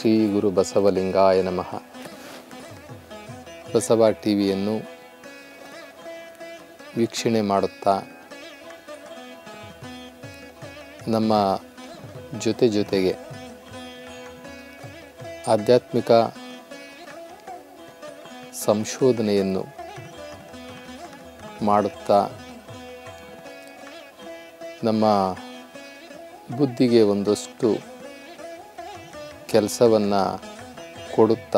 ಶ್ರೀ ಗುರು ಬಸವಲಿಂಗಾಯ ನಮಃ ಬಸವ ಟಿ ವಿಯನ್ನು ವೀಕ್ಷಣೆ ಮಾಡುತ್ತಾ ನಮ್ಮ ಜೊತೆ ಜೊತೆಗೆ ಆಧ್ಯಾತ್ಮಿಕ ಸಂಶೋಧನೆಯನ್ನು ಮಾಡುತ್ತಾ ನಮ್ಮ ಬುದ್ಧಿಗೆ ಒಂದಷ್ಟು ಕೆಲಸವನ್ನು ಕೊಡುತ್ತಾ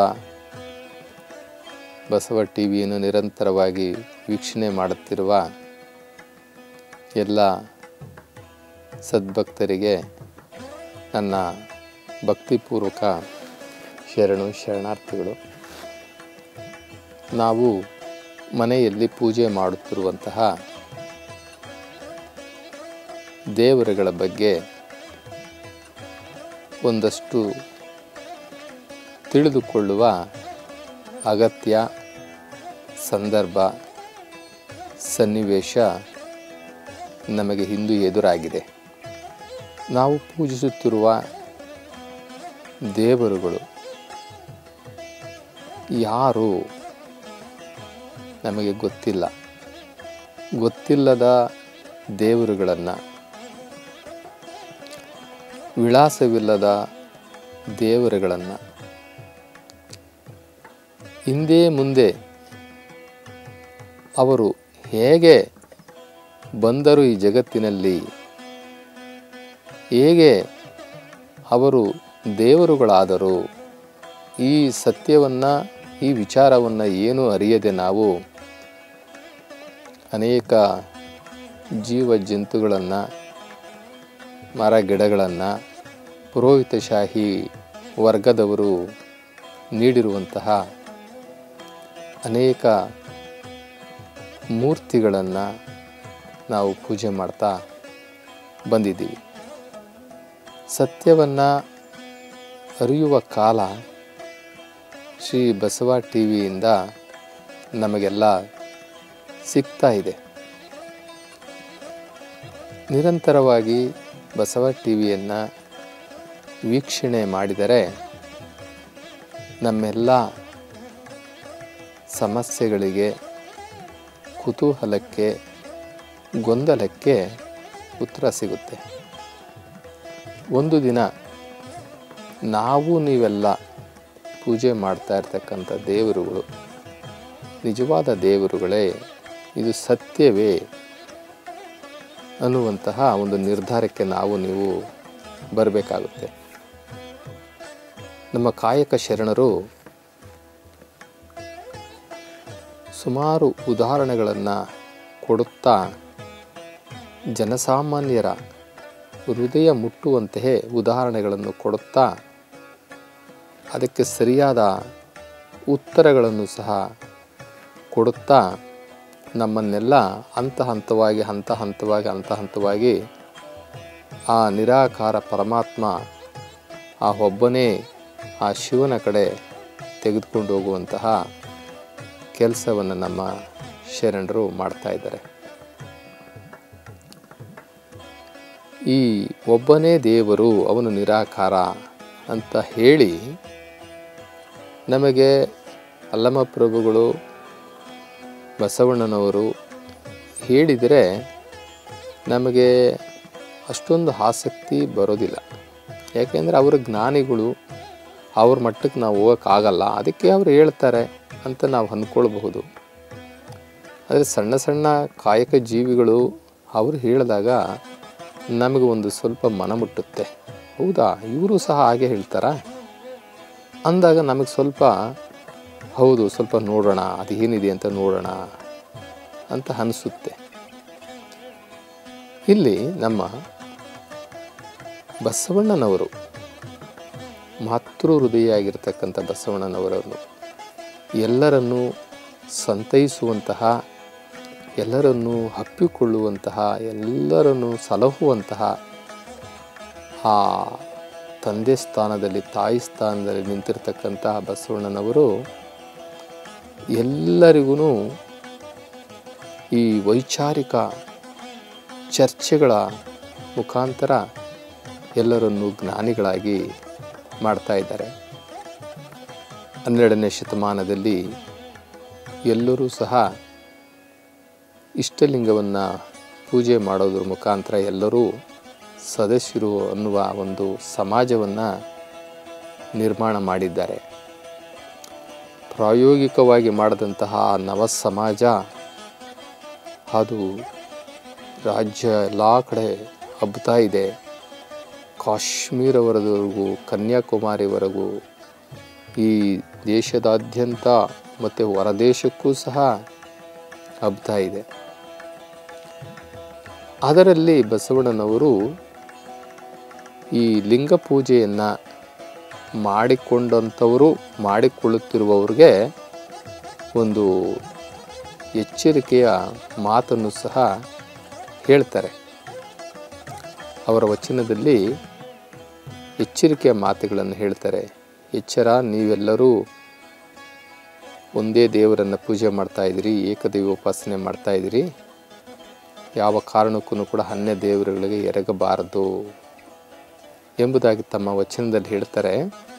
ಬಸವ ಟಿ ವಿಯನ್ನು ನಿರಂತರವಾಗಿ ವೀಕ್ಷಣೆ ಮಾಡುತ್ತಿರುವ ಎಲ್ಲ ಸದ್ಭಕ್ತರಿಗೆ ನನ್ನ ಭಕ್ತಿಪೂರ್ವಕ ಶರಣು ಶರಣಾರ್ಥಿಗಳು ನಾವು ಮನೆಯಲ್ಲಿ ಪೂಜೆ ಮಾಡುತ್ತಿರುವಂತಹ ದೇವರುಗಳ ಬಗ್ಗೆ ಒಂದಷ್ಟು ತಿಳಿದುಕೊಳ್ಳುವ ಅಗತ್ಯ ಸಂದರ್ಭ ಸನ್ನಿವೇಶ ನಮಗೆ ಇಂದು ಎದುರಾಗಿದೆ ನಾವು ಪೂಜಿಸುತ್ತಿರುವ ದೇವರುಗಳು ಯಾರು ನಮಗೆ ಗೊತ್ತಿಲ್ಲ ಗೊತ್ತಿಲ್ಲದ ದೇವರುಗಳನ್ನು ವಿಳಾಸವಿಲ್ಲದ ದೇವರುಗಳನ್ನು ಹಿಂದೆ ಮುಂದೆ ಅವರು ಹೇಗೆ ಬಂದರು ಈ ಜಗತ್ತಿನಲ್ಲಿ ಹೇಗೆ ಅವರು ದೇವರುಗಳಾದರು ಈ ಸತ್ಯವನ್ನು ಈ ವಿಚಾರವನ್ನು ಏನು ಅರಿಯದೆ ನಾವು ಅನೇಕ ಜೀವ ಜಂತುಗಳನ್ನು ಮರ ಗಿಡಗಳನ್ನು ಪುರೋಹಿತಶಾಹಿ ವರ್ಗದವರು ನೀಡಿರುವಂತಹ ಅನೇಕ ಮೂರ್ತಿಗಳನ್ನು ನಾವು ಪೂಜೆ ಮಾಡ್ತಾ ಬಂದಿದ್ದೀವಿ ಸತ್ಯವನ್ನು ಅರಿಯುವ ಕಾಲ ಶ್ರೀ ಬಸವ ಟಿ ವಿಯಿಂದ ನಮಗೆಲ್ಲ ಸಿಗ್ತಾ ಇದೆ ನಿರಂತರವಾಗಿ ಬಸವ ಟಿ ವಿಯನ್ನು ವೀಕ್ಷಣೆ ಮಾಡಿದರೆ ನಮ್ಮೆಲ್ಲ ಸಮಸ್ಯೆಗಳಿಗೆ ಕುತೂಹಲಕ್ಕೆ ಗೊಂದಲಕ್ಕೆ ಉತ್ತರ ಸಿಗುತ್ತೆ ಒಂದು ದಿನ ನಾವು ನೀವೆಲ್ಲ ಪೂಜೆ ಮಾಡ್ತಾ ಇರ್ತಕ್ಕಂಥ ದೇವರುಗಳು ನಿಜವಾದ ದೇವರುಗಳೇ ಇದು ಸತ್ಯವೇ ಅನ್ನುವಂತಹ ಒಂದು ನಿರ್ಧಾರಕ್ಕೆ ನಾವು ನೀವು ಬರಬೇಕಾಗುತ್ತೆ ನಮ್ಮ ಕಾಯಕ ಶರಣರು ಸುಮಾರು ಉದಾಹರಣೆಗಳನ್ನು ಕೊಡುತ್ತಾ ಜನಸಾಮಾನ್ಯರ ಹೃದಯ ಮುಟ್ಟುವಂತೆಯೇ ಉದಾಹರಣೆಗಳನ್ನು ಕೊಡುತ್ತಾ ಅದಕ್ಕೆ ಸರಿಯಾದ ಉತ್ತರಗಳನ್ನು ಸಹ ಕೊಡುತ್ತಾ ನಮ್ಮನ್ನೆಲ್ಲ ಹಂತ ಹಂತವಾಗಿ ಹಂತ ಹಂತವಾಗಿ ಹಂತ ಹಂತವಾಗಿ ಆ ನಿರಾಕಾರ ಪರಮಾತ್ಮ ಆ ಒಬ್ಬನೇ ಆ ಶಿವನ ಕಡೆ ತೆಗೆದುಕೊಂಡು ಹೋಗುವಂತಹ ಕೆಲಸವನ್ನು ನಮ್ಮ ಶರಣರು ಮಾಡ್ತಾ ಇದ್ದಾರೆ ಈ ಒಬ್ಬನೇ ದೇವರು ಅವನು ನಿರಾಕಾರ ಅಂತ ಹೇಳಿ ನಮಗೆ ಅಲ್ಲಮ ಪ್ರಭುಗಳು ಬಸವಣ್ಣನವರು ಹೇಳಿದರೆ ನಮಗೆ ಅಷ್ಟೊಂದು ಆಸಕ್ತಿ ಬರೋದಿಲ್ಲ ಯಾಕೆಂದರೆ ಅವರ ಜ್ಞಾನಿಗಳು ಅವ್ರ ಮಟ್ಟಕ್ಕೆ ನಾವು ಹೋಗೋಕ್ಕಾಗಲ್ಲ ಅದಕ್ಕೆ ಅವರು ಹೇಳ್ತಾರೆ ಅಂತ ನಾವು ಅಂದ್ಕೊಳ್ಬಹುದು ಆದರೆ ಸಣ್ಣ ಸಣ್ಣ ಕಾಯಕ ಜೀವಿಗಳು ಅವರು ಹೇಳಿದಾಗ ನಮಗೆ ಒಂದು ಸ್ವಲ್ಪ ಮನ ಮುಟ್ಟುತ್ತೆ ಹೌದಾ ಇವರು ಸಹ ಹಾಗೆ ಹೇಳ್ತಾರಾ ಅಂದಾಗ ನಮಗೆ ಸ್ವಲ್ಪ ಹೌದು ಸ್ವಲ್ಪ ನೋಡೋಣ ಅದು ಏನಿದೆ ಅಂತ ನೋಡೋಣ ಅಂತ ಅನಿಸುತ್ತೆ ಇಲ್ಲಿ ನಮ್ಮ ಬಸವಣ್ಣನವರು ಮಾತೃ ಹೃದಯ ಆಗಿರ್ತಕ್ಕಂಥ ಬಸವಣ್ಣನವರನ್ನು ಎಲ್ಲರನ್ನೂ ಸಂತೈಸುವಂತಹ ಎಲ್ಲರನ್ನೂ ಹಪ್ಪಿಕೊಳ್ಳುವಂತಹ ಎಲ್ಲರನ್ನೂ ಸಲಹುವಂತಹ ಆ ತಂದೆ ಸ್ಥಾನದಲ್ಲಿ ತಾಯಿ ಸ್ಥಾನದಲ್ಲಿ ನಿಂತಿರ್ತಕ್ಕಂತಹ ಬಸವಣ್ಣನವರು ಎಲ್ಲರಿಗೂ ಈ ವೈಚಾರಿಕ ಚರ್ಚೆಗಳ ಮುಖಾಂತರ ಎಲ್ಲರನ್ನೂ ಜ್ಞಾನಿಗಳಾಗಿ ಮಾಡ್ತಾ ಇದ್ದಾರೆ ಹನ್ನೆರಡನೇ ಶತಮಾನದಲ್ಲಿ ಎಲ್ಲರೂ ಸಹ ಇಷ್ಟಲಿಂಗವನ್ನು ಪೂಜೆ ಮಾಡೋದ್ರ ಮುಖಾಂತರ ಎಲ್ಲರೂ ಸದಸ್ಯರು ಅನ್ನುವ ಒಂದು ಸಮಾಜವನ್ನು ನಿರ್ಮಾಣ ಮಾಡಿದ್ದಾರೆ ಪ್ರಾಯೋಗಿಕವಾಗಿ ಮಾಡಿದಂತಹ ನವ ಸಮಾಜ ಅದು ರಾಜ್ಯ ಎಲ್ಲ ಕಡೆ ಹಬ್ಬತಾ ಇದೆ ಕಾಶ್ಮೀರವರೆಗೂ ಕನ್ಯಾಕುಮಾರಿವರೆಗೂ ಈ ದೇಶದಾದ್ಯಂತ ಮತ್ತು ಹೊರದೇಶಕ್ಕೂ ಸಹ ಹಬ್ತಾ ಇದೆ ಅದರಲ್ಲಿ ಬಸವಣ್ಣನವರು ಈ ಲಿಂಗ ಪೂಜೆಯನ್ನು ಮಾಡಿಕೊಂಡಂಥವರು ಮಾಡಿಕೊಳ್ಳುತ್ತಿರುವವ್ರಿಗೆ ಒಂದು ಎಚ್ಚರಿಕೆಯ ಮಾತನ್ನು ಸಹ ಹೇಳ್ತಾರೆ ಅವರ ವಚನದಲ್ಲಿ ಎಚ್ಚರಿಕೆಯ ಮಾತುಗಳನ್ನು ಹೇಳ್ತಾರೆ ಎಚ್ಚರ ನೀವೆಲ್ಲರೂ ಒಂದೇ ದೇವರನ್ನು ಪೂಜೆ ಮಾಡ್ತಾ ಇದ್ದೀರಿ ಏಕದೈವ ಉಪಾಸನೆ ಮಾಡ್ತಾ ಇದ್ದೀರಿ ಯಾವ ಕಾರಣಕ್ಕೂ ಕೂಡ ಅನ್ಯ ದೇವರುಗಳಿಗೆ ಎರಗಬಾರದು ಎಂಬುದಾಗಿ ತಮ್ಮ ವಚನದಲ್ಲಿ ಹೇಳ್ತಾರೆ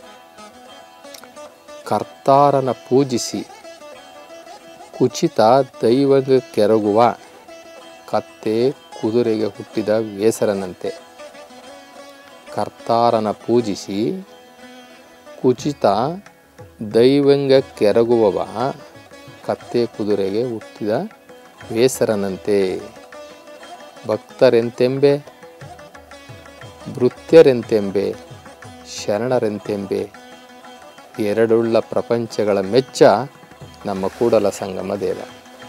ಕರ್ತಾರನ ಪೂಜಿಸಿ ಕುಚಿತ ದೈವಗೆ ಕೆರಗುವ ಕತ್ತೆ ಕುದುರೆಗೆ ಹುಟ್ಟಿದ ಬೇಸರನಂತೆ ಕರ್ತಾರನ ಪೂಜಿಸಿ ಕುಚಿತ ದೈವಂಗ ಕೆರಗುವವ ಕತ್ತೆ ಕುದುರೆಗೆ ಹುಟ್ಟಿದ ಬೇಸರನಂತೆ ಭಕ್ತರೆಂತೆಂಬೆ ಭೃತ್ಯರೆಂತೆಂಬೆ ಶರಣರೆಂತೆಂಬೆ ಎರಡುಳ್ಳ ಪ್ರಪಂಚಗಳ ಮೆಚ್ಚ ನಮ್ಮ ಕೂಡಲ ಸಂಗಮ ದೇವ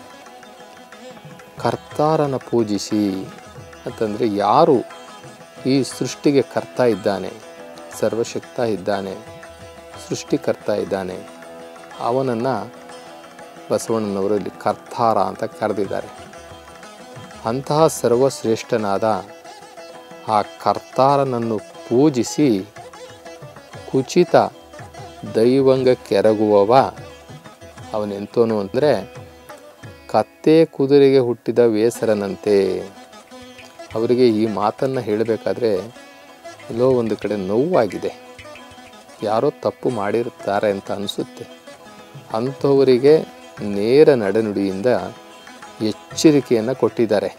ಕರ್ತಾರನ ಪೂಜಿಸಿ ಅಂತಂದರೆ ಯಾರು ಈ ಸೃಷ್ಟಿಗೆ ಕರ್ತ ಇದ್ದಾನೆ ಸರ್ವಶಕ್ತ ಇದ್ದಾನೆ ಸೃಷ್ಟಿಕರ್ತ ಇದ್ದಾನೆ ಅವನನ್ನು ಬಸವಣ್ಣನವರು ಇಲ್ಲಿ ಕರ್ತಾರ ಅಂತ ಕರೆದಿದ್ದಾರೆ ಅಂತಹ ಸರ್ವಶ್ರೇಷ್ಠನಾದ ಆ ಕರ್ತಾರನನ್ನು ಪೂಜಿಸಿ ಕುಚಿತ ದೈವಂಗ ಕೆರಗುವವ ಅವನೆಂತೋನು ಅಂದರೆ ಕತ್ತೆ ಕುದುರೆಗೆ ಹುಟ್ಟಿದ ಬೇಸರನಂತೆ ಅವರಿಗೆ ಈ ಮಾತನ್ನು ಹೇಳಬೇಕಾದ್ರೆ ಎಲ್ಲೋ ಒಂದು ಕಡೆ ನೋವಾಗಿದೆ ಯಾರೋ ತಪ್ಪು ಮಾಡಿರುತ್ತಾರೆ ಅಂತ ಅನಿಸುತ್ತೆ ಅಂಥವರಿಗೆ ನೇರ ನಡೆನುಡಿಯಿಂದ ಎಚ್ಚರಿಕೆಯನ್ನು ಕೊಟ್ಟಿದ್ದಾರೆ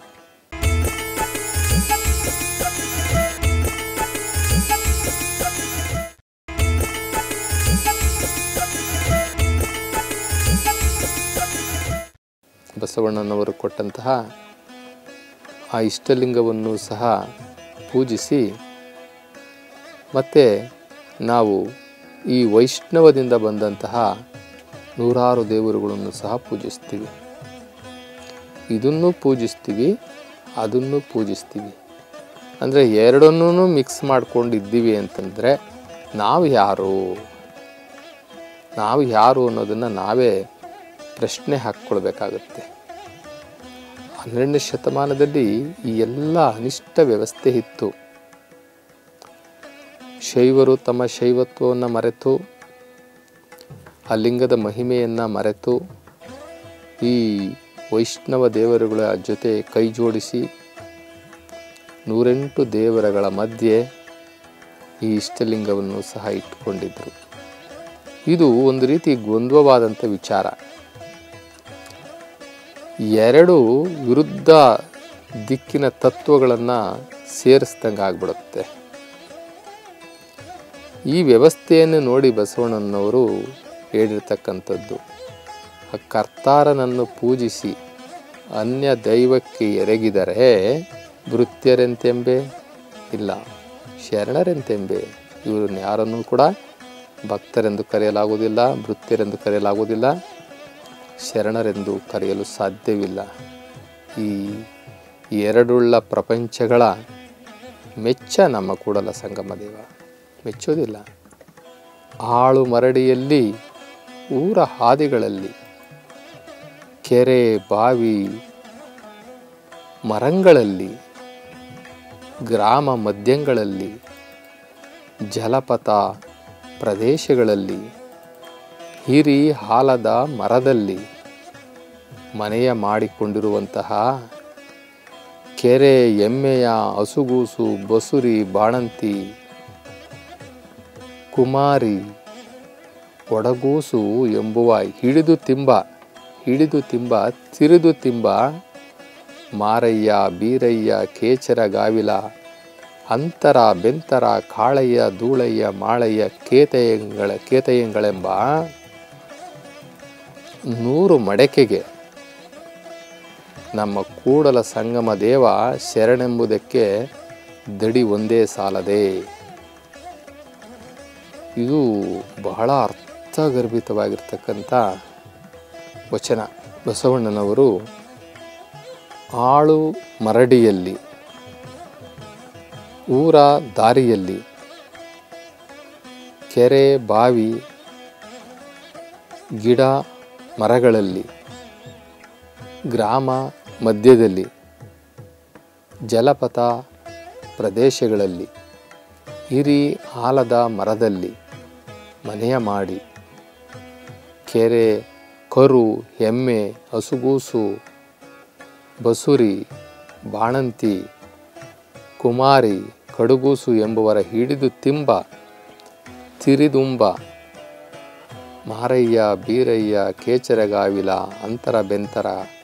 ಬಸವಣ್ಣನವರು ಕೊಟ್ಟಂತಹ ಆ ಇಷ್ಟಲಿಂಗವನ್ನು ಸಹ ಪೂಜಿಸಿ ಮತ್ತು ನಾವು ಈ ವೈಷ್ಣವದಿಂದ ಬಂದಂತಹ ನೂರಾರು ದೇವರುಗಳನ್ನು ಸಹ ಪೂಜಿಸ್ತೀವಿ ಇದನ್ನು ಪೂಜಿಸ್ತೀವಿ ಅದನ್ನು ಪೂಜಿಸ್ತೀವಿ ಅಂದರೆ ಎರಡನ್ನೂ ಮಿಕ್ಸ್ ಮಾಡ್ಕೊಂಡಿದ್ದೀವಿ ಅಂತಂದರೆ ನಾವು ಯಾರು ನಾವು ಯಾರು ಅನ್ನೋದನ್ನು ನಾವೇ ಪ್ರಶ್ನೆ ಹಾಕ್ಕೊಳ್ಬೇಕಾಗುತ್ತೆ ಹನ್ನೆರಡನೇ ಶತಮಾನದಲ್ಲಿ ಈ ಎಲ್ಲ ಅನಿಷ್ಟ ವ್ಯವಸ್ಥೆ ಇತ್ತು ಶೈವರು ತಮ್ಮ ಶೈವತ್ವವನ್ನು ಮರೆತು ಆ ಲಿಂಗದ ಮಹಿಮೆಯನ್ನು ಮರೆತು ಈ ವೈಷ್ಣವ ದೇವರುಗಳ ಜೊತೆ ಕೈ ಜೋಡಿಸಿ ನೂರೆಂಟು ದೇವರಗಳ ಮಧ್ಯೆ ಈ ಇಷ್ಟಲಿಂಗವನ್ನು ಸಹ ಇಟ್ಟುಕೊಂಡಿದ್ದರು ಇದು ಒಂದು ರೀತಿ ಗೊಂದವವಾದಂಥ ವಿಚಾರ ಎರಡು ವಿರುದ್ಧ ದಿಕ್ಕಿನ ತತ್ವಗಳನ್ನು ಸೇರಿಸ್ದಂಗೆ ಆಗ್ಬಿಡುತ್ತೆ ಈ ವ್ಯವಸ್ಥೆಯನ್ನು ನೋಡಿ ಬಸವಣ್ಣನವರು ಹೇಳಿರ್ತಕ್ಕಂಥದ್ದು ಆ ಕರ್ತಾರನನ್ನು ಪೂಜಿಸಿ ಅನ್ಯ ದೈವಕ್ಕೆ ಎರಗಿದರೆ ಭೃತ್ಯರೆಂತೆಂಬೆ ಇಲ್ಲ ಶರಣರೆಂತೆಂಬೆ ಇವ್ರನ್ನ ಯಾರನ್ನೂ ಕೂಡ ಭಕ್ತರೆಂದು ಕರೆಯಲಾಗುವುದಿಲ್ಲ ಭೃತ್ಯರೆಂದು ಕರೆಯಲಾಗುವುದಿಲ್ಲ ಶರಣರೆಂದು ಕರೆಯಲು ಸಾಧ್ಯವಿಲ್ಲ ಈ ಎರಡುಳ್ಳ ಪ್ರಪಂಚಗಳ ಮೆಚ್ಚ ನಮ್ಮ ಕೂಡಲ ಸಂಗಮ ದೇವ ಮೆಚ್ಚೋದಿಲ್ಲ ಆಳು ಮರಡಿಯಲ್ಲಿ ಊರ ಹಾದಿಗಳಲ್ಲಿ ಕೆರೆ ಬಾವಿ ಮರಂಗಳಲ್ಲಿ ಗ್ರಾಮ ಮಧ್ಯಗಳಲ್ಲಿ ಜಲಪಥ ಪ್ರದೇಶಗಳಲ್ಲಿ ಹಿರಿ ಹಾಲದ ಮರದಲ್ಲಿ ಮನೆಯ ಮಾಡಿಕೊಂಡಿರುವಂತಹ ಕೆರೆ ಎಮ್ಮೆಯ ಹಸುಗೂಸು ಬಸುರಿ ಬಾಣಂತಿ ಕುಮಾರಿ ಒಡಗೂಸು ಎಂಬುವ ಹಿಡಿದು ತಿಂಬ ಹಿಡಿದು ತಿಂಬ ತಿರಿದು ತಿಂಬ ಮಾರಯ್ಯ ಬೀರಯ್ಯ ಕೇಚರ ಗಾವಿಲ ಅಂತರ ಬೆಂತರ ಕಾಳಯ್ಯ ಧೂಳಯ್ಯ ಮಾಳಯ್ಯ ಕೇತಯಂಗಳ ಕೇತಯಂಗಳೆಂಬ ನೂರು ಮಡಕೆಗೆ ನಮ್ಮ ಕೂಡಲ ಸಂಗಮ ದೇವ ಶರಣೆಂಬುದಕ್ಕೆ ದಡಿ ಒಂದೇ ಸಾಲದೆ ಇದು ಬಹಳ ಅರ್ಥಗರ್ಭಿತವಾಗಿರ್ತಕ್ಕಂಥ ವಚನ ಬಸವಣ್ಣನವರು ಆಳು ಮರಡಿಯಲ್ಲಿ ಊರ ದಾರಿಯಲ್ಲಿ ಕೆರೆ ಬಾವಿ ಗಿಡ ಮರಗಳಲ್ಲಿ ಗ್ರಾಮ ಮಧ್ಯದಲ್ಲಿ ಜಲಪಥ ಪ್ರದೇಶಗಳಲ್ಲಿ ಹಿರಿ ಆಲದ ಮರದಲ್ಲಿ ಮನೆಯ ಮಾಡಿ ಕೆರೆ ಕರು ಎಮ್ಮೆ ಹಸುಗೂಸು ಬಸುರಿ ಬಾಣಂತಿ ಕುಮಾರಿ ಕಡುಗೂಸು ಎಂಬುವರ ಹಿಡಿದು ತಿಂಬ ತಿರಿದುಂಬ ಮಾರಯ್ಯ ಬೀರಯ್ಯ ಕೇಚರಗಾವಿಲ ಅಂತರ ಬೆಂತರ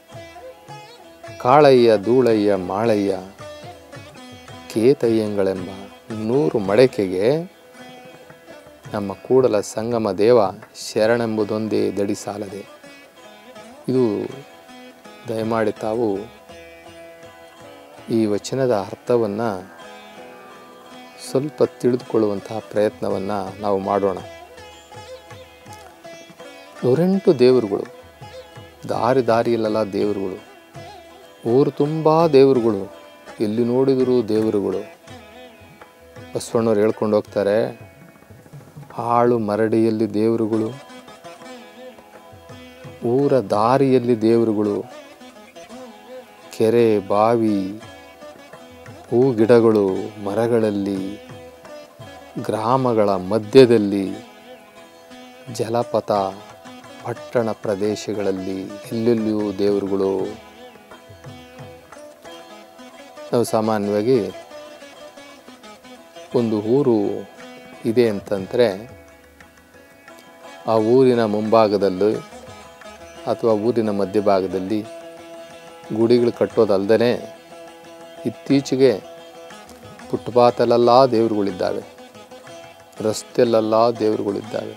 ಕಾಳಯ್ಯ ಧೂಳಯ್ಯ ಮಾಳಯ್ಯ ಕೇತಯ್ಯಂಗಳೆಂಬ ನೂರು ಮಡಕೆಗೆ ನಮ್ಮ ಕೂಡಲ ಸಂಗಮ ದೇವ ಶರಣೆಂಬುದೊಂದೇ ದಡಿ ಸಾಲದೆ ಇದು ದಯಮಾಡಿ ತಾವು ಈ ವಚನದ ಅರ್ಥವನ್ನು ಸ್ವಲ್ಪ ತಿಳಿದುಕೊಳ್ಳುವಂತಹ ಪ್ರಯತ್ನವನ್ನು ನಾವು ಮಾಡೋಣ ನೂರೆಂಟು ದೇವರುಗಳು ದಾರಿ ದಾರಿಯಲ್ಲೆಲ್ಲ ದೇವರುಗಳು ಊರು ತುಂಬ ದೇವರುಗಳು ಎಲ್ಲಿ ನೋಡಿದರೂ ದೇವರುಗಳು ಬಸವಣ್ಣವ್ರು ಹೇಳ್ಕೊಂಡು ಹೋಗ್ತಾರೆ ಹಾಳು ಮರಡಿಯಲ್ಲಿ ದೇವರುಗಳು ಊರ ದಾರಿಯಲ್ಲಿ ದೇವರುಗಳು ಕೆರೆ ಬಾವಿ ಹೂ ಗಿಡಗಳು ಮರಗಳಲ್ಲಿ ಗ್ರಾಮಗಳ ಮಧ್ಯದಲ್ಲಿ ಜಲಪಥ ಪಟ್ಟಣ ಪ್ರದೇಶಗಳಲ್ಲಿ ಎಲ್ಲೆಲ್ಲಿಯೂ ದೇವರುಗಳು ನಾವು ಸಾಮಾನ್ಯವಾಗಿ ಒಂದು ಊರು ಇದೆ ಅಂತಂದರೆ ಆ ಊರಿನ ಮುಂಭಾಗದಲ್ಲಿ ಅಥವಾ ಊರಿನ ಮಧ್ಯಭಾಗದಲ್ಲಿ ಗುಡಿಗಳು ಕಟ್ಟೋದಲ್ದೇ ಇತ್ತೀಚೆಗೆ ಫುಟ್ಪಾತಲ್ಲೆಲ್ಲ ದೇವರುಗಳಿದ್ದಾವೆ ರಸ್ತೆಯಲ್ಲೆಲ್ಲ ದೇವರುಗಳಿದ್ದಾವೆ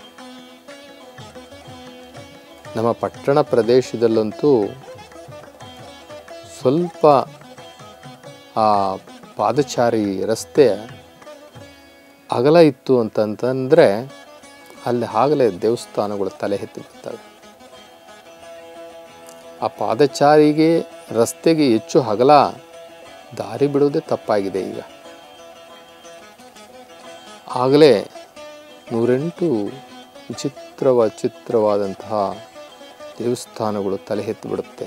ನಮ್ಮ ಪಟ್ಟಣ ಪ್ರದೇಶದಲ್ಲಂತೂ ಸ್ವಲ್ಪ ಆ ಪಾದಚಾರಿ ರಸ್ತೆ ಅಗಲ ಇತ್ತು ಅಂತಂತಂದರೆ ಅಲ್ಲಿ ಆಗಲೇ ದೇವಸ್ಥಾನಗಳು ತಲೆ ಎತ್ತಿ ಬರ್ತವೆ ಆ ಪಾದಚಾರಿಗೆ ರಸ್ತೆಗೆ ಹೆಚ್ಚು ಅಗಲ ದಾರಿ ಬಿಡುವುದೇ ತಪ್ಪಾಗಿದೆ ಈಗ ಆಗಲೇ ನೂರೆಂಟು ವಿಚಿತ್ರವ ಚಿತ್ರವಾದಂತಹ ದೇವಸ್ಥಾನಗಳು ತಲೆ ಎತ್ತಿ ಬಿಡುತ್ತೆ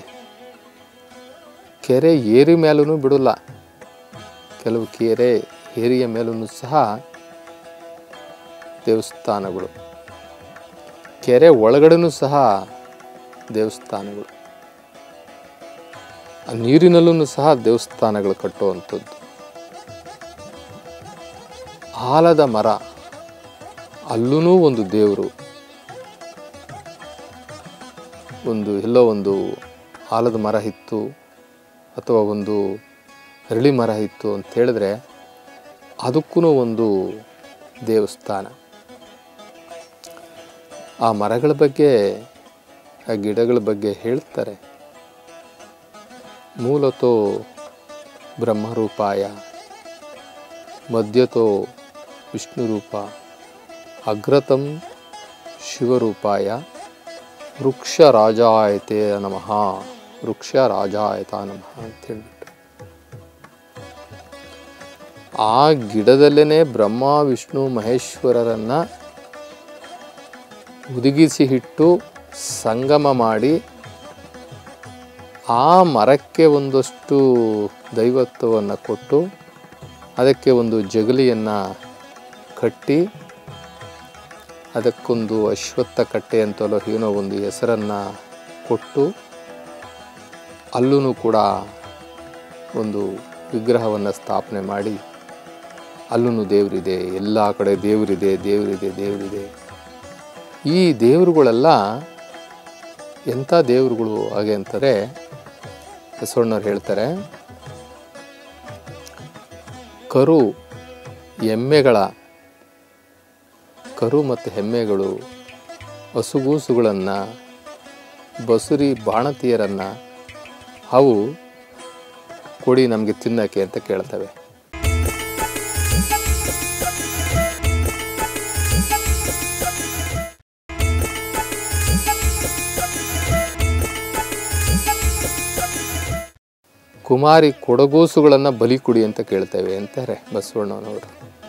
ಕೆರೆ ಏರಿ ಮೇಲೂ ಬಿಡಲ್ಲ ಕೆಲವು ಕೆರೆ ಏರಿಯ ಮೇಲೂ ಸಹ ದೇವಸ್ಥಾನಗಳು ಕೆರೆ ಒಳಗಡೆನೂ ಸಹ ದೇವಸ್ಥಾನಗಳು ಆ ನೀರಿನಲ್ಲೂ ಸಹ ದೇವಸ್ಥಾನಗಳು ಕಟ್ಟುವಂಥದ್ದು ಆಲದ ಮರ ಅಲ್ಲೂ ಒಂದು ದೇವರು ಒಂದು ಎಲ್ಲೋ ಒಂದು ಆಲದ ಮರ ಇತ್ತು ಅಥವಾ ಒಂದು ಅರಳಿ ಮರ ಇತ್ತು ಅಂತ ಹೇಳಿದ್ರೆ ಅದಕ್ಕೂ ಒಂದು ದೇವಸ್ಥಾನ ಆ ಮರಗಳ ಬಗ್ಗೆ ಆ ಗಿಡಗಳ ಬಗ್ಗೆ ಹೇಳ್ತಾರೆ ಮೂಲತೋ ಬ್ರಹ್ಮರೂಪಾಯ ಮಧ್ಯತೋ ವಿಷ್ಣುರೂಪ ಅಗ್ರತಂ ಶಿವರೂಪಾಯ ವೃಕ್ಷ ರಾಜಾಯತೆ ನಮಃ ವೃಕ್ಷ ರಾಜಾಯತ ನಮಃ ಅಂತ ಹೇಳ್ಬಿಟ್ಟು ಆ ಗಿಡದಲ್ಲೇ ಬ್ರಹ್ಮ ವಿಷ್ಣು ಮಹೇಶ್ವರರನ್ನ ಹುದುಗಿಸಿ ಇಟ್ಟು ಸಂಗಮ ಮಾಡಿ ಆ ಮರಕ್ಕೆ ಒಂದಷ್ಟು ದೈವತ್ವವನ್ನು ಕೊಟ್ಟು ಅದಕ್ಕೆ ಒಂದು ಜಗಲಿಯನ್ನು ಕಟ್ಟಿ ಅದಕ್ಕೊಂದು ಅಶ್ವತ್ಥ ಕಟ್ಟೆ ಅಂತಲೋ ಏನೋ ಒಂದು ಹೆಸರನ್ನು ಕೊಟ್ಟು ಅಲ್ಲೂ ಕೂಡ ಒಂದು ವಿಗ್ರಹವನ್ನು ಸ್ಥಾಪನೆ ಮಾಡಿ ಅಲ್ಲೂ ದೇವರಿದೆ ಎಲ್ಲ ಕಡೆ ದೇವರಿದೆ ದೇವರಿದೆ ದೇವರಿದೆ ಈ ದೇವರುಗಳೆಲ್ಲ ಎಂಥ ದೇವರುಗಳು ಹಾಗೆ ಅಂತಾರೆ ಬಸವಣ್ಣವ್ರು ಹೇಳ್ತಾರೆ ಕರು ಎಮ್ಮೆಗಳ ಕರು ಮತ್ತು ಎಮ್ಮೆಗಳು ಹಸುಗೂಸುಗಳನ್ನು ಬಸುರಿ ಬಾಣತಿಯರನ್ನು ಅವು ಕೊಡಿ ನಮಗೆ ತಿನ್ನಕ್ಕೆ ಅಂತ ಕೇಳ್ತವೆ ಕುಮಾರಿ ಕೊಡಗೂಸುಗಳನ್ನು ಬಲಿ ಕೊಡಿ ಅಂತ ಕೇಳ್ತೇವೆ ಅಂತಾರೆ ಬಸವಣ್ಣನವರು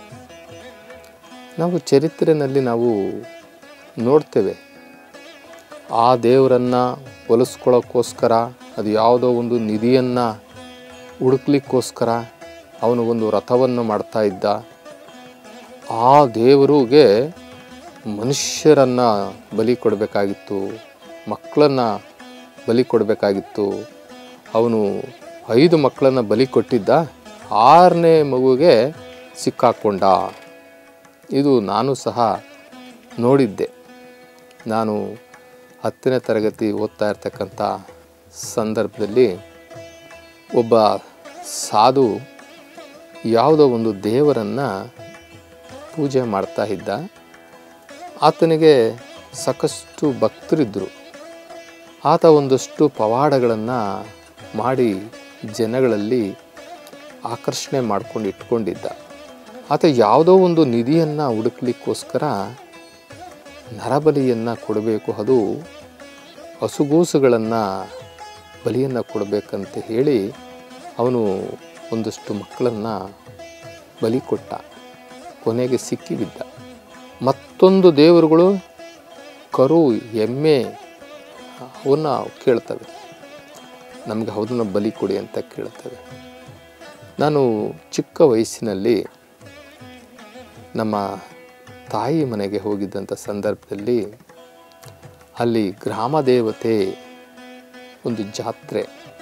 ನಾವು ಚರಿತ್ರೆಯಲ್ಲಿ ನಾವು ನೋಡ್ತೇವೆ ಆ ದೇವರನ್ನು ಒಲಿಸ್ಕೊಳ್ಳೋಕ್ಕೋಸ್ಕರ ಅದು ಯಾವುದೋ ಒಂದು ನಿಧಿಯನ್ನು ಹುಡುಕ್ಲಿಕ್ಕೋಸ್ಕರ ಅವನು ಒಂದು ರಥವನ್ನು ಮಾಡ್ತಾ ಇದ್ದ ಆ ದೇವರಿಗೆ ಮನುಷ್ಯರನ್ನು ಬಲಿ ಕೊಡಬೇಕಾಗಿತ್ತು ಮಕ್ಕಳನ್ನು ಬಲಿ ಕೊಡಬೇಕಾಗಿತ್ತು ಅವನು ಐದು ಮಕ್ಕಳನ್ನು ಬಲಿ ಕೊಟ್ಟಿದ್ದ ಆರನೇ ಮಗುಗೆ ಸಿಕ್ಕಾಕೊಂಡ ಇದು ನಾನು ಸಹ ನೋಡಿದ್ದೆ ನಾನು ಹತ್ತನೇ ತರಗತಿ ಓದ್ತಾ ಇರ್ತಕ್ಕಂಥ ಸಂದರ್ಭದಲ್ಲಿ ಒಬ್ಬ ಸಾಧು ಯಾವುದೋ ಒಂದು ದೇವರನ್ನು ಪೂಜೆ ಮಾಡ್ತಾ ಇದ್ದ ಆತನಿಗೆ ಸಾಕಷ್ಟು ಭಕ್ತರಿದ್ದರು ಆತ ಒಂದಷ್ಟು ಪವಾಡಗಳನ್ನು ಮಾಡಿ ಜನಗಳಲ್ಲಿ ಆಕರ್ಷಣೆ ಮಾಡ್ಕೊಂಡು ಇಟ್ಕೊಂಡಿದ್ದ ಆತ ಯಾವುದೋ ಒಂದು ನಿಧಿಯನ್ನು ಹುಡುಕ್ಲಿಕ್ಕೋಸ್ಕರ ನರಬಲಿಯನ್ನು ಕೊಡಬೇಕು ಅದು ಹಸುಗೂಸುಗಳನ್ನು ಬಲಿಯನ್ನು ಕೊಡಬೇಕಂತ ಹೇಳಿ ಅವನು ಒಂದಷ್ಟು ಮಕ್ಕಳನ್ನು ಬಲಿ ಕೊಟ್ಟ ಕೊನೆಗೆ ಸಿಕ್ಕಿಬಿದ್ದ ಮತ್ತೊಂದು ದೇವರುಗಳು ಕರು ಎಮ್ಮೆ ಅವನ್ನ ಕೇಳ್ತವೆ ನಮಗೆ ಅದನ್ನು ಬಲಿ ಕೊಡಿ ಅಂತ ಕೇಳ್ತವೆ ನಾನು ಚಿಕ್ಕ ವಯಸ್ಸಿನಲ್ಲಿ ನಮ್ಮ ತಾಯಿ ಮನೆಗೆ ಹೋಗಿದ್ದಂಥ ಸಂದರ್ಭದಲ್ಲಿ ಅಲ್ಲಿ ಗ್ರಾಮ ದೇವತೆ ಒಂದು ಜಾತ್ರೆ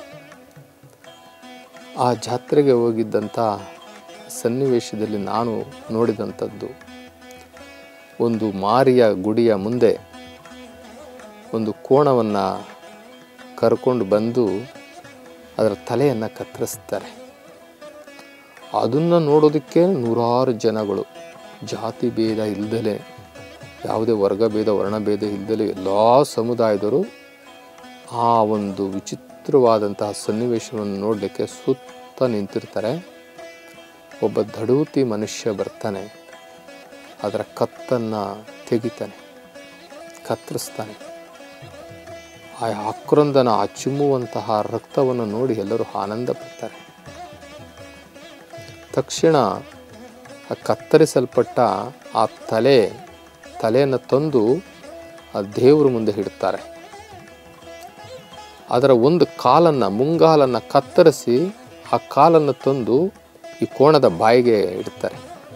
ಆ ಜಾತ್ರೆಗೆ ಹೋಗಿದ್ದಂಥ ಸನ್ನಿವೇಶದಲ್ಲಿ ನಾನು ನೋಡಿದಂಥದ್ದು ಒಂದು ಮಾರಿಯ ಗುಡಿಯ ಮುಂದೆ ಒಂದು ಕೋಣವನ್ನು ಕರ್ಕೊಂಡು ಬಂದು ಅದರ ತಲೆಯನ್ನು ಕತ್ತರಿಸ್ತಾರೆ ಅದನ್ನು ನೋಡೋದಕ್ಕೆ ನೂರಾರು ಜನಗಳು ಜಾತಿ ಭೇದ ಇಲ್ದಲೆ ಯಾವುದೇ ವರ್ಗ ಭೇದ ವರ್ಣಭೇದ ಇಲ್ದಲೆ ಎಲ್ಲ ಸಮುದಾಯದವರು ಆ ಒಂದು ವಿಚಿತ್ರವಾದಂತಹ ಸನ್ನಿವೇಶವನ್ನು ನೋಡಲಿಕ್ಕೆ ಸುತ್ತ ನಿಂತಿರ್ತಾರೆ ಒಬ್ಬ ದಡೂತಿ ಮನುಷ್ಯ ಬರ್ತಾನೆ ಅದರ ಕತ್ತನ್ನು ತೆಗಿತಾನೆ ಕತ್ತರಿಸ್ತಾನೆ ಆ ಆಕ್ರಂದನ ಆ ಚಿಮ್ಮುವಂತಹ ರಕ್ತವನ್ನು ನೋಡಿ ಎಲ್ಲರೂ ಆನಂದ ಪಡ್ತಾರೆ ತಕ್ಷಣ ಆ ಕತ್ತರಿಸಲ್ಪಟ್ಟ ಆ ತಲೆ ತಲೆಯನ್ನು ತಂದು ಆ ದೇವರ ಮುಂದೆ ಇಡ್ತಾರೆ ಅದರ ಒಂದು ಕಾಲನ್ನು ಮುಂಗಾಲನ್ನು ಕತ್ತರಿಸಿ ಆ ಕಾಲನ್ನು ತಂದು ಈ ಕೋಣದ ಬಾಯಿಗೆ ಇಡ್ತಾರೆ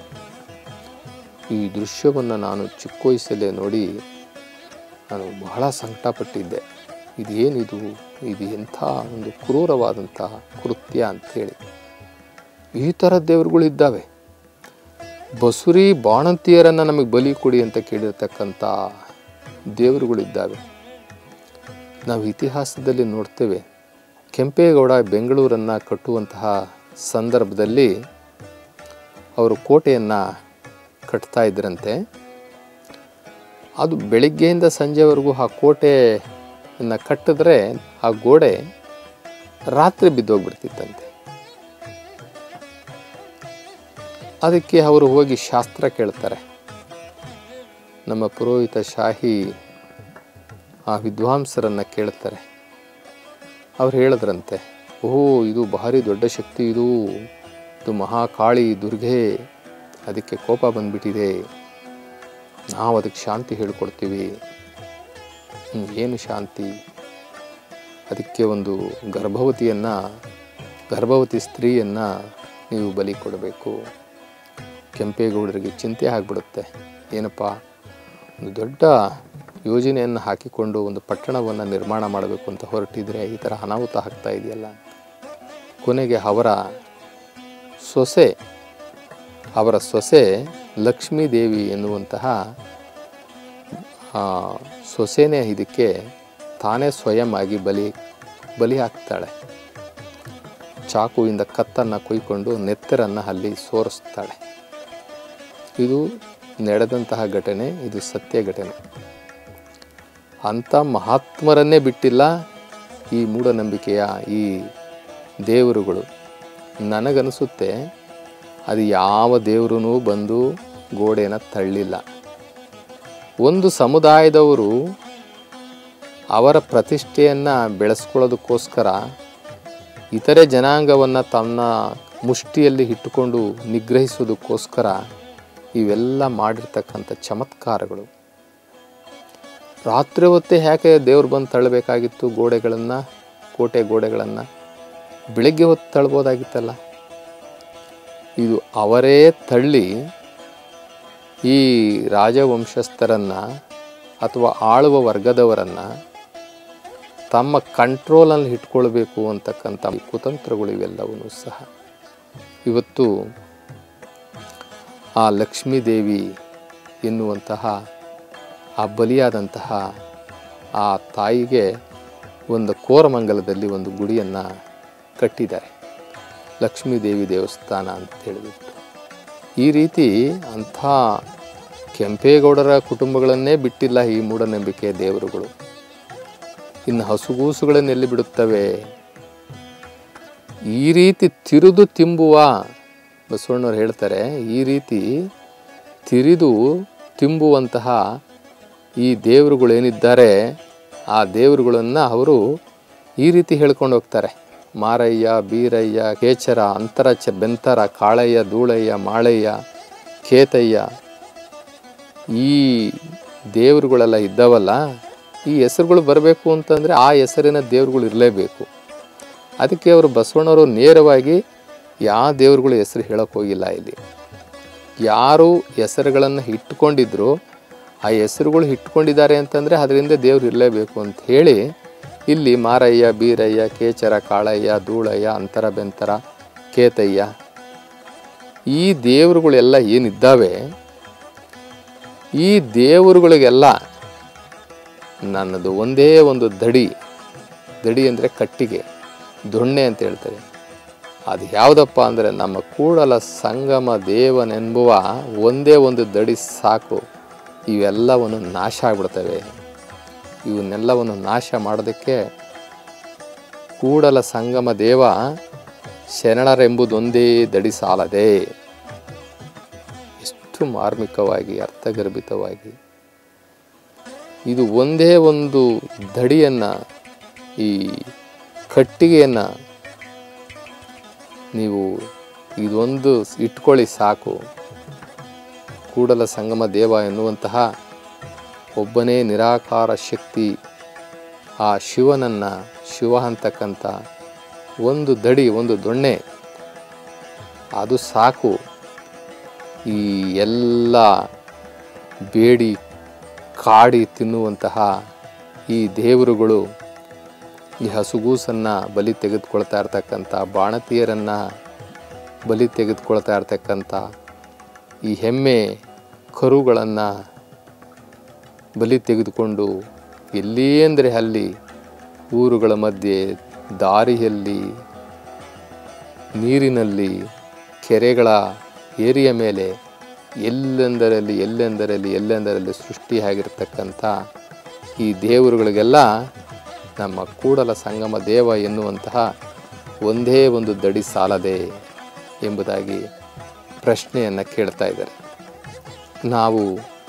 ಈ ದೃಶ್ಯವನ್ನು ನಾನು ಚಿಕ್ಕ ವಯಸ್ಸಲ್ಲೇ ನೋಡಿ ನಾನು ಬಹಳ ಸಂಕಟಪಟ್ಟಿದ್ದೆ ಇದೇನಿದು ಇದು ಎಂಥ ಒಂದು ಕ್ರೂರವಾದಂತಹ ಕೃತ್ಯ ಅಂಥೇಳಿ ಈ ಥರ ದೇವರುಗಳಿದ್ದಾವೆ ಬಸುರಿ ಬಾಣಂತಿಯರನ್ನು ನಮಗೆ ಬಲಿ ಕೊಡಿ ಅಂತ ಕೇಳಿರ್ತಕ್ಕಂಥ ದೇವರುಗಳಿದ್ದಾವೆ ನಾವು ಇತಿಹಾಸದಲ್ಲಿ ನೋಡ್ತೇವೆ ಕೆಂಪೇಗೌಡ ಬೆಂಗಳೂರನ್ನು ಕಟ್ಟುವಂತಹ ಸಂದರ್ಭದಲ್ಲಿ ಅವರು ಕೋಟೆಯನ್ನು ಕಟ್ತಾ ಇದ್ರಂತೆ ಅದು ಬೆಳಿಗ್ಗೆಯಿಂದ ಸಂಜೆವರೆಗೂ ಆ ಕೋಟೆಯನ್ನು ಕಟ್ಟಿದ್ರೆ ಆ ಗೋಡೆ ರಾತ್ರಿ ಬಿದ್ದೋಗ್ಬಿಡ್ತಿತ್ತಂತೆ ಅದಕ್ಕೆ ಅವರು ಹೋಗಿ ಶಾಸ್ತ್ರ ಕೇಳ್ತಾರೆ ನಮ್ಮ ಪುರೋಹಿತ ಶಾಹಿ ಆ ವಿದ್ವಾಂಸರನ್ನು ಕೇಳ್ತಾರೆ ಅವ್ರು ಹೇಳಿದ್ರಂತೆ ಓಹೋ ಇದು ಭಾರಿ ದೊಡ್ಡ ಶಕ್ತಿ ಇದು ಇದು ಮಹಾಕಾಳಿ ದುರ್ಗೆ ಅದಕ್ಕೆ ಕೋಪ ಬಂದ್ಬಿಟ್ಟಿದೆ ನಾವು ಅದಕ್ಕೆ ಶಾಂತಿ ಹೇಳ್ಕೊಡ್ತೀವಿ ಹ್ಮ್, ಏನು ಶಾಂತಿ ಅದಕ್ಕೆ ಒಂದು ಗರ್ಭವತಿಯನ್ನು ಗರ್ಭವತಿ ಸ್ತ್ರೀಯನ್ನು ನೀವು ಬಲಿ ಕೊಡಬೇಕು ಕೆಂಪೇಗೌಡರಿಗೆ ಚಿಂತೆ ಆಗಿಬಿಡುತ್ತೆ ಏನಪ್ಪ ಒಂದು ದೊಡ್ಡ ಯೋಜನೆಯನ್ನು ಹಾಕಿಕೊಂಡು ಒಂದು ಪಟ್ಟಣವನ್ನು ನಿರ್ಮಾಣ ಮಾಡಬೇಕು ಅಂತ ಹೊರಟಿದ್ರೆ ಈ ಥರ ಅನಾಹುತ ಆಗ್ತಾ ಇದೆಯಲ್ಲ ಕೊನೆಗೆ ಅವರ ಸೊಸೆ ಅವರ ಸೊಸೆ ಲಕ್ಷ್ಮೀದೇವಿ ಎನ್ನುವಂತಹ ಆ, ಸೊಸೆನೇ ಇದಕ್ಕೆ ತಾನೇ ಸ್ವಯಂ ಆಗಿ ಬಲಿ ಬಲಿ ಹಾಕ್ತಾಳೆ ಚಾಕುವಿಂದ ಕತ್ತನ್ನು ಕೊಯ್ಕೊಂಡು ನೆತ್ತರನ್ನು ಅಲ್ಲಿ ಸೋರಿಸ್ತಾಳೆ ಇದು ನಡೆದಂತಹ ಘಟನೆ ಇದು ಸತ್ಯ ಘಟನೆ ಅಂಥ ಮಹಾತ್ಮರನ್ನೇ ಬಿಟ್ಟಿಲ್ಲ ಈ ಮೂಢನಂಬಿಕೆಯ ಈ ದೇವರುಗಳು ನನಗನ್ನಿಸುತ್ತೆ ಅದು ಯಾವ ದೇವರೂ ಬಂದು ಗೋಡೆನ ತಳ್ಳಿಲ್ಲ ಒಂದು ಸಮುದಾಯದವರು ಅವರ ಪ್ರತಿಷ್ಠೆಯನ್ನು ಬೆಳೆಸ್ಕೊಳ್ಳೋದಕ್ಕೋಸ್ಕರ ಇತರೆ ಜನಾಂಗವನ್ನು ತನ್ನ ಮುಷ್ಟಿಯಲ್ಲಿ ಇಟ್ಟುಕೊಂಡು ನಿಗ್ರಹಿಸೋದಕ್ಕೋಸ್ಕರ ಇವೆಲ್ಲ ಮಾಡಿರ್ತಕ್ಕಂಥ ಚಮತ್ಕಾರಗಳು ರಾತ್ರಿ ಹೊತ್ತೇ ಯಾಕೆ ದೇವ್ರು ಬಂದು ತಳ್ಳಬೇಕಾಗಿತ್ತು ಗೋಡೆಗಳನ್ನು ಕೋಟೆ ಗೋಡೆಗಳನ್ನು ಬೆಳಗ್ಗೆ ಹೊತ್ತು ತಳ್ಬೋದಾಗಿತ್ತಲ್ಲ ಇದು ಅವರೇ ತಳ್ಳಿ ಈ ರಾಜವಂಶಸ್ಥರನ್ನು ಅಥವಾ ಆಳುವ ವರ್ಗದವರನ್ನು ತಮ್ಮ ಕಂಟ್ರೋಲಲ್ಲಿ ಇಟ್ಕೊಳ್ಬೇಕು ಅಂತಕ್ಕಂಥ ಈ ಕುತಂತ್ರಗಳು ಇವೆಲ್ಲವೂ ಸಹ ಇವತ್ತು ಆ ಲಕ್ಷ್ಮೀದೇವಿ ಎನ್ನುವಂತಹ ಆ ಬಲಿಯಾದಂತಹ ಆ ತಾಯಿಗೆ ಒಂದು ಕೋರಮಂಗಲದಲ್ಲಿ ಒಂದು ಗುಡಿಯನ್ನು ಕಟ್ಟಿದ್ದಾರೆ ಲಕ್ಷ್ಮೀದೇವಿ ದೇವಸ್ಥಾನ ಅಂತ ಹೇಳಿಬಿಟ್ಟು ಈ ರೀತಿ ಅಂಥ ಕೆಂಪೇಗೌಡರ ಕುಟುಂಬಗಳನ್ನೇ ಬಿಟ್ಟಿಲ್ಲ ಈ ಮೂಢನಂಬಿಕೆ ದೇವರುಗಳು ಇನ್ನು ಹಸುಗೂಸುಗಳನ್ನು ಎಲ್ಲಿ ಬಿಡುತ್ತವೆ ಈ ರೀತಿ ತಿರುದು ತಿಂಬುವ ಬಸವಣ್ಣವ್ರು ಹೇಳ್ತಾರೆ ಈ ರೀತಿ ತಿರಿದು ತಿಂಬುವಂತಹ ಈ ದೇವರುಗಳೇನಿದ್ದಾರೆ ಆ ದೇವರುಗಳನ್ನು ಅವರು ಈ ರೀತಿ ಹೇಳ್ಕೊಂಡು ಹೋಗ್ತಾರೆ ಮಾರಯ್ಯ ಬೀರಯ್ಯ ಕೇಚರ ಅಂತರ ಚ ಬೆಂತರ ಕಾಳಯ್ಯ ಧೂಳಯ್ಯ ಮಾಳಯ್ಯ ಕೇತಯ್ಯ ಈ ದೇವರುಗಳೆಲ್ಲ ಇದ್ದಾವಲ್ಲ ಈ ಹೆಸರುಗಳು ಬರಬೇಕು ಅಂತಂದರೆ ಆ ಹೆಸರಿನ ದೇವರುಗಳು ಇರಲೇಬೇಕು ಅದಕ್ಕೆ ಅವರು ಬಸವಣ್ಣವರು ನೇರವಾಗಿ ಯಾವ ದೇವರುಗಳ ಹೆಸರು ಹೇಳೋಕೆ ಹೋಗಿಲ್ಲ ಇಲ್ಲಿ ಯಾರು ಹೆಸರುಗಳನ್ನು ಇಟ್ಕೊಂಡಿದ್ರು ಆ ಹೆಸರುಗಳು ಇಟ್ಕೊಂಡಿದ್ದಾರೆ ಅಂತಂದರೆ ಅದರಿಂದ ದೇವ್ರು ಇರಲೇಬೇಕು ಅಂತ ಹೇಳಿ ಇಲ್ಲಿ ಮಾರಯ್ಯ ಬೀರಯ್ಯ ಕೇಚರ ಕಾಳಯ್ಯ ಧೂಳಯ್ಯ ಅಂತರ ಬೆಂತರ ಕೇತಯ್ಯ ಈ ದೇವರುಗಳೆಲ್ಲ ಏನಿದ್ದಾವೆ ಈ ದೇವರುಗಳಿಗೆಲ್ಲ ನನ್ನದು ಒಂದೇ ಒಂದು ದಡಿ ದಡಿ ಅಂದರೆ ಕಟ್ಟಿಗೆ ದೊಣ್ಣೆ ಅಂತ ಹೇಳ್ತಾರೆ ಅದು ಯಾವುದಪ್ಪ ಅಂದರೆ ನಮ್ಮ ಕೂಡಲ ಸಂಗಮ ದೇವನೆಂಬುವ ಒಂದೇ ಒಂದು ದಡಿ ಸಾಕು ಇವೆಲ್ಲವನ್ನು ನಾಶ ಆಗ್ಬಿಡ್ತವೆ ಇವನ್ನೆಲ್ಲವನ್ನು ನಾಶ ಮಾಡೋದಕ್ಕೆ ಕೂಡಲ ಸಂಗಮ ದೇವ ಶರಣರೆಂಬುದೊಂದೇ ದಡಿ ಸಾಲದೆ ಎಷ್ಟು ಮಾರ್ಮಿಕವಾಗಿ ಅರ್ಥಗರ್ಭಿತವಾಗಿ ಇದು ಒಂದೇ ಒಂದು ದಡಿಯನ್ನು ಈ ಕಟ್ಟಿಗೆಯನ್ನು ನೀವು ಇದೊಂದು ಇಟ್ಕೊಳ್ಳಿ ಸಾಕು ಕೂಡಲ ಸಂಗಮ ದೇವ ಎನ್ನುವಂತಹ ಒಬ್ಬನೇ ನಿರಾಕಾರ ಶಕ್ತಿ ಆ ಶಿವನನ್ನು ಶಿವ ಅಂತಕ್ಕಂಥ ಒಂದು ದಡಿ ಒಂದು ದೊಣ್ಣೆ ಅದು ಸಾಕು ಈ ಎಲ್ಲ ಬೇಡಿ ಕಾಡಿ ತಿನ್ನುವಂತಹ ಈ ದೇವರುಗಳು ಈ ಹಸುಗೂಸನ್ನು ಬಲಿ ತೆಗೆದುಕೊಳ್ತಾ ಇರ್ತಕ್ಕಂಥ ಬಾಣತಿಯರನ್ನು ಬಲಿ ತೆಗೆದುಕೊಳ್ತಾ ಇರ್ತಕ್ಕಂಥ ಈ ಹೆಮ್ಮೆ ಕರುಗಳನ್ನು ಬಲಿ ತೆಗೆದುಕೊಂಡು ಎಲ್ಲಿ ಅಂದರೆ ಅಲ್ಲಿ ಊರುಗಳ ಮಧ್ಯೆ ದಾರಿಯಲ್ಲಿ ನೀರಿನಲ್ಲಿ ಕೆರೆಗಳ ಏರಿಯ ಮೇಲೆ ಎಲ್ಲೆಂದರಲ್ಲಿ ಎಲ್ಲೆಂದರಲ್ಲಿ ಎಲ್ಲೆಂದರಲ್ಲಿ ಸೃಷ್ಟಿಯಾಗಿರ್ತಕ್ಕಂಥ ಈ ದೇವರುಗಳಿಗೆಲ್ಲ ನಮ್ಮ ಕೂಡಲ ಸಂಗಮ ದೇವ ಎನ್ನುವಂತಹ ಒಂದೇ ಒಂದು ದಡಿ ಸಾಲದೆ ಎಂಬುದಾಗಿ ಪ್ರಶ್ನೆಯನ್ನು ಕೇಳ್ತಾ ಇದ್ದಾರೆ ನಾವು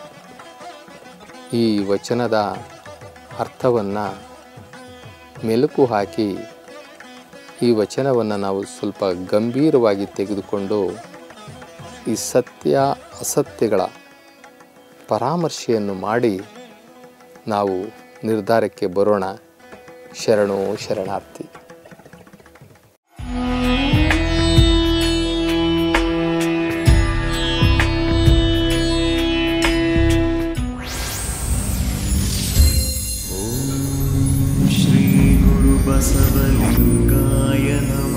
ಈ ವಚನದ ಅರ್ಥವನ್ನು ಮೆಲುಕು ಹಾಕಿ ಈ ವಚನವನ್ನು ನಾವು ಸ್ವಲ್ಪ ಗಂಭೀರವಾಗಿ ತೆಗೆದುಕೊಂಡು ಈ ಸತ್ಯ ಅಸತ್ಯಗಳ ಪರಾಮರ್ಶೆಯನ್ನು ಮಾಡಿ ನಾವು ನಿರ್ಧಾರಕ್ಕೆ ಬರೋಣ ಶರಣೋ ಶರಣಾರ್ಥಿ श्रीगुरुबसवलिङ्गाय नमः